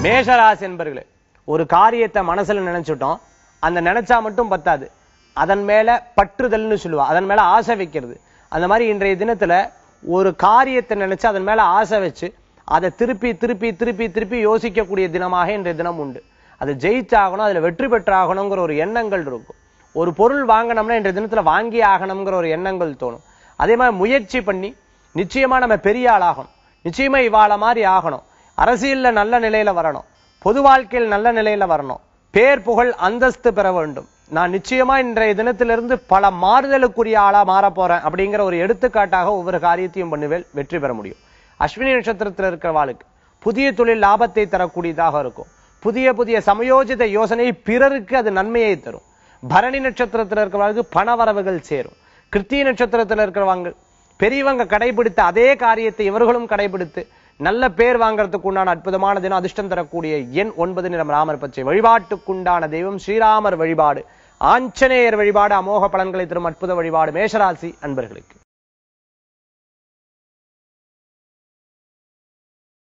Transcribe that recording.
மேஷராசி என்பர்களே ஒரு காரியத்தை மனசுல நினைச்சுட்டோம் அந்த நினைச்சா மட்டும் பத்தாது அதன் மேல பற்றுதல்னு சொல்லுவா அதன் மேல ஆசை வைக்கிறது அந்த மாதிரி இன்றைய தினத்துல ஒரு காரியத்தை நினைச்சு அதன் மேல ஆசை வச்சு அதை திருப்பி திருப்பி திருப்பி திருப்பி யோசிக்கக்கூடிய தினமாக இன்றைய தினம் உண்டு அது ஜெயிச்சாகணும் அதுல வெற்றி பெற்றாகணுங்கிற ஒரு எண்ணங்கள் இருக்கும் ஒரு பொருள் வாங்கினோம்னா இன்றைய தினத்துல வாங்கி ஆகணுங்கிற ஒரு எண்ணங்கள் தோணும் அதே மாதிரி முயற்சி பண்ணி நிச்சயமா நம்ம பெரிய ஆளாகணும் நிச்சயமா இவாள மாதிரி ஆகணும் அரசியல்ல நல்ல நிலையில வரணும் பொது வாழ்க்கையில் நல்ல நிலையில வரணும் பேர் புகழ் அந்தஸ்து பெற வேண்டும் நான் நிச்சயமா இன்றைய தினத்திலிருந்து பல மாறுதலுக்குரிய ஆளா மாற போறேன் அப்படிங்கிற ஒரு எடுத்துக்காட்டாக ஒவ்வொரு காரியத்தையும் பண்ணுவேல் வெற்றி பெற முடியும் அஸ்வினி நட்சத்திரத்தில் இருக்கிறவாளுக்கு புதிய தொழில் லாபத்தை தரக்கூடியதாக இருக்கும் புதிய புதிய சமயோஜித யோசனை பிறருக்கு அது நன்மையை தரும் பரணி நட்சத்திரத்தில் இருக்கிறவங்களுக்கு பண வரவுகள் சேரும் கிருத்திய நட்சத்திரத்தில் இருக்கிறவங்க பெரியவங்க கடைபிடித்த அதே காரியத்தை இவர்களும் கடைபிடித்து நல்ல பேர் வாங்குறதுக்கு உண்டான அற்புதமான தினம் அதிர்ஷ்டம் தரக்கூடிய எண் ஒன்பது நிறம் ராமர் பச்சை வழிபாட்டுக்குண்டான தெய்வம் ஸ்ரீராமர் வழிபாடு ஆஞ்சநேயர் வழிபாடு அமோக பலன்களை தரும் அற்புத வழிபாடு மேஷராசி அன்பர்களுக்கு